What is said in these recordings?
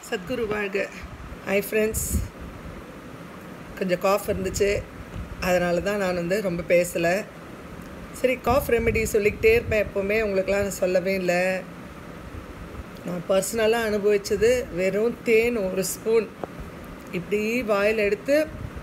சத்குரு வாழ்க hi friends கொஞ்சம் cough இருந்துச்சு அதனால தான் நான் வந்து ரொம்ப பேசலை சரி காஃப் ரெமெடி சொல்லிக்கிட்டே இருப்பேன் எப்போவுமே உங்களுக்கெல்லாம் நான் சொல்லவே இல்லை நான் பர்சனலாக அனுபவித்தது வெறும் தேன் ஒரு ஸ்பூன் இப்படி வாயில் எடுத்து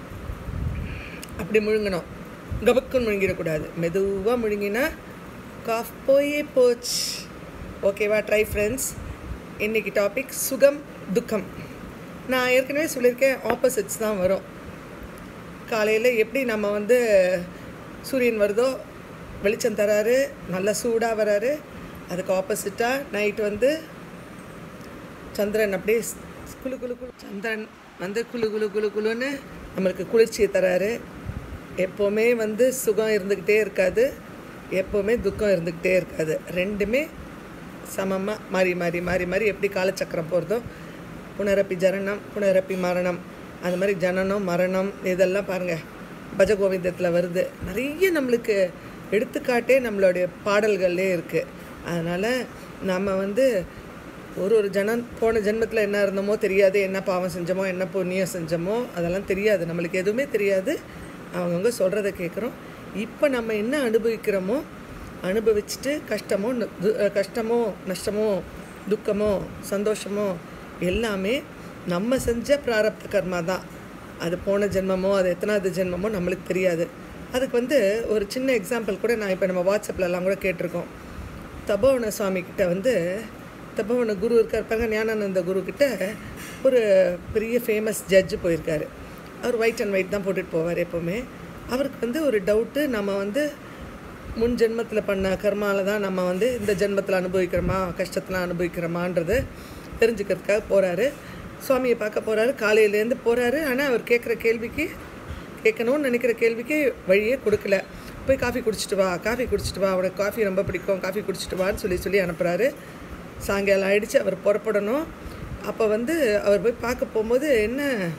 அப்படி முழுங்கணும் கபக்குன்னு முழுங்கிடக்கூடாது மெதுவாக முழுங்கினா காஃப் போயே போச்சு ஓகேவா ட்ரை ஃப்ரெண்ட்ஸ் இன்றைக்கி டாபிக் சுகம் துக்கம் நான் ஏற்கனவே சொல்லியிருக்கேன் ஆப்போசிட்ஸ் தான் வரும் காலையில் எப்படி நம்ம வந்து சூரியன் வருதோ வெளிச்சம் தராரு நல்லா சூடாக வராரு அதுக்கு ஆப்போசிட்டாக நைட் வந்து சந்திரன் அப்படியே குளு குளு குளு சந்திரன் வந்து குளு குளு குளு குளுன்னு நம்மளுக்கு குளிர்ச்சியை தராரு எப்போவுமே வந்து சுகம் இருந்துக்கிட்டே இருக்காது எப்போவுமே துக்கம் இருந்துக்கிட்டே இருக்காது ரெண்டுமே சமமாக மாறி மாறி மாறி மாறி எப்படி காலச்சக்கரம் போகிறதோ புனரப்பி ஜனனம் புனரப்பி மரணம் அந்த மாதிரி ஜனனம் மரணம் இதெல்லாம் பாருங்கள் பஜகோவிந்தத்தில் வருது நிறைய நம்மளுக்கு எடுத்துக்காட்டே நம்மளுடைய பாடல்கள்லே இருக்குது அதனால் நம்ம வந்து ஒரு ஒரு ஜனம் போன ஜென்மத்தில் என்ன இருந்தோமோ தெரியாது என்ன பாவம் செஞ்சோமோ என்ன புண்ணியம் செஞ்சோமோ அதெல்லாம் தெரியாது நம்மளுக்கு எதுவுமே தெரியாது அவங்கவுங்க சொல்கிறத கேட்குறோம் இப்போ நம்ம என்ன அனுபவிக்கிறோமோ அனுபவிச்சுட்டு கஷ்டமோ ந- து- அஹ் கஷ்டமோ நஷ்டமோ துக்கமோ சந்தோஷமோ எல்லாமே நம்ம செஞ்ச பிராரப்த கர்மா தான் அது போன ஜென்மமோ அது எத்தனாவது ஜென்மமோ நம்மளுக்கு தெரியாது அதுக்கு வந்து ஒரு சின்ன எக்ஸாம்பிள் கூட நான் இப்போ நம்ம வாட்ஸ்அப்லலாம் கூட கேட்டிருக்கோம் தபோவன சுவாமி கிட்ட வந்து தபோவன குரு இருக்கார் பாருங்க ஞானானந்த குரு கிட்ட ஒரு பெரிய ஃபேமஸ் ஜட்ஜு போயிருக்காரு அவர் ஒயிட் அண்ட் ஒயிட் தான் போட்டுட்டு போவார் எப்போவுமே அவருக்கு வந்து ஒரு டவுட்டு நம்ம வந்து முன் ஜென்மத்தில் பண்ண கர்மால தான் நம்ம வந்து இந்த ஜென்மத்தில் அனுபவிக்கிறோமா கஷ்டத்தில் அனுபவிக்கிறோமான்றது தெரிஞ்சுக்கிறதுக்காக போகிறாரு சுவாமியை பார்க்க போகிறாரு காலையிலேருந்து போகிறாரு ஆனால் அவர் கேட்குற கேள்விக்கு கேட்கணும்னு நினைக்கிற கேள்விக்கு வழியே கொடுக்கல போய் காஃபி குடிச்சிட்டு வா காஃபி குடிச்சிட்டு வா அவனுக்கு காஃபி ரொம்ப பிடிக்கும் காஃபி குடிச்சிட்டு வான்னு சொல்லி சொல்லி அனுப்புகிறாரு சாயங்காலம் ஆயிடுச்சு அவர் புறப்படணும் அப்போ வந்து அவர் போய் பார்க்க போகும்போது என்ன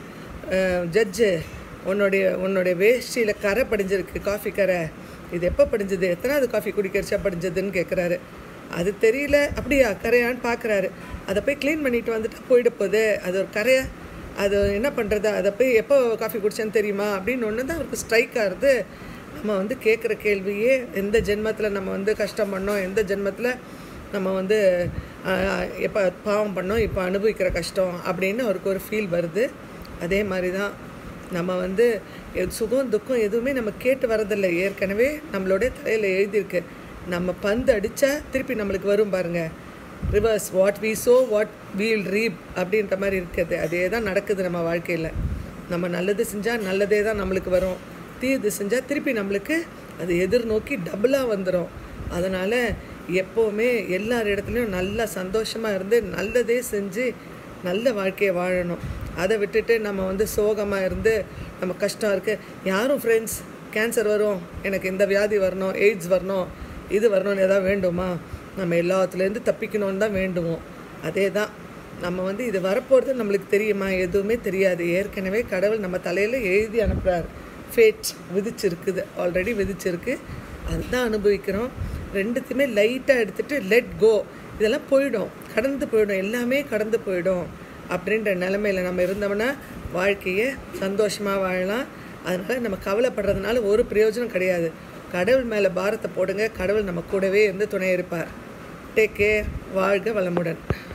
ஜட்ஜு உன்னுடைய உன்னுடைய வேஷ்டியில் கரை படிஞ்சிருக்கு காஃபி கரை இது எப்போ படிஞ்சது எத்தனாவது காஃபி குடிக்கிறச்சா படிஞ்சதுன்னு கேட்குறாரு அது தெரியல அப்படியா கரையான்னு பார்க்குறாரு அதை போய் க்ளீன் பண்ணிட்டு வந்துட்டு போயிட போகுது அது ஒரு கரையை அது என்ன பண்ணுறது அதை போய் எப்போ காஃபி குடிச்சேன்னு தெரியுமா அப்படின்னு ஒன்று தான் அவருக்கு ஸ்ட்ரைக் ஆகுது நம்ம வந்து கேட்குற கேள்வியே எந்த ஜென்மத்தில் நம்ம வந்து கஷ்டம் பண்ணோம் எந்த ஜென்மத்தில் நம்ம வந்து ஆஹ், எப்போ பாவம் பண்ணோம் இப்போ அனுபவிக்கிற கஷ்டம் அப்படின்னு அவருக்கு ஒரு ஃபீல் வருது அதே மாதிரி தான் நம்ம வந்து எ- சுகம் துக்கம் எதுவுமே நம்ம கேட்டு வரதில்லை ஏற்கனவே நம்மளுடைய தலையில் எழுதியிருக்கு நம்ம பந்து அடித்தா திருப்பி நம்மளுக்கு வரும் பாருங்க reverse what we sow what we'll reap அப்படின்ற மாதிரி இருக்குது அதே தான் நடக்குது நம்ம வாழ்க்கையில் நம்ம நல்லது செஞ்சால் நல்லதே தான் நம்மளுக்கு வரும் தீயது செஞ்சால் திருப்பி நம்மளுக்கு அது எதிர்நோக்கி டபுளாக வந்துடும் அதனால் எப்போவுமே எல்லார் இடத்துலையும் நல்லா சந்தோஷமாக இருந்து நல்லதே செஞ்சு நல்ல வாழ்க்கையை வாழணும் அதை விட்டுட்டு நம்ம வந்து சோகமாக இருந்து நம்ம கஷ்டம் இருக்குது யாரும் ஃப்ரெண்ட்ஸ் கேன்சர் வரும் எனக்கு இந்த வியாதி வரணும் எய்ட்ஸ் வரணும் இது வரணும்னு ஏதாவது வேண்டுமா நம்ம எல்லாத்துலேருந்து தப்பிக்கணும்னு தான் வேண்டுவோம் அதே தான் நம்ம வந்து இது வரப்போகிறது நம்மளுக்கு தெரியுமா எதுவுமே தெரியாது ஏற்கனவே கடவுள் நம்ம தலையில் எழுதி அனுப்புகிறார் ஃபேட் விதிச்சிருக்குது ஆல்ரெடி விதிச்சிருக்கு அதுதான் அனுபவிக்கிறோம் ரெண்டுத்தையுமே லைட்டாக எடுத்துகிட்டு லெட் கோ இதெல்லாம் போயிடும் கடந்து போயிடும் எல்லாமே கடந்து போயிடும் அப்படின்ற நிலமையில நம்ம இருந்தோம்னா வாழ்க்கையை சந்தோஷமாக வாழலாம் அதனால் நம்ம கவலைப்படுறதுனால ஒரு பிரயோஜனம் கிடையாது கடவுள் மேலே பாரத்தை போடுங்க கடவுள் நம்ம கூடவே இருந்து துணை இருப்பார் டேக் கேர் வாழ்க வளமுடன்